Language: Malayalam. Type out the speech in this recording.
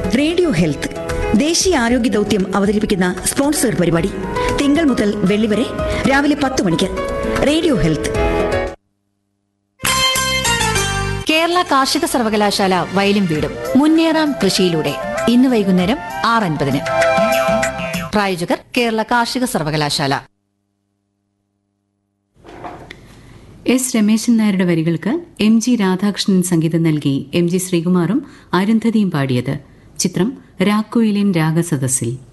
റേഡിയോ ഹെൽത്ത് ദേശീയ ആരോഗ്യ ദൗത്യം അവതരിപ്പിക്കുന്ന സ്പോൺസർ പരിപാടി തിങ്കൾ മുതൽ വെള്ളി വരെ രാവിലെ പത്ത് മണിക്ക് റേഡിയോ ഹെൽത്ത് കേരള കാർഷിക സർവകലാശാല വയലും വീടും മുന്നേറാം കൃഷിയിലൂടെ ഇന്ന് വൈകുന്നേരം ആറ് അൻപതിന് പ്രായോജകർ കേരള കാർഷിക സർവകലാശാല എസ് രമേശൻ നായരുടെ വരികൾക്ക് എം ജി രാധാകൃഷ്ണൻ സംഗീതം നൽകി എം ജി ശ്രീകുമാറും അരുന്ധതിയും പാടിയത് ചിത്രം രാക്കുയിലിൻ രാഗസദസ്സിൽ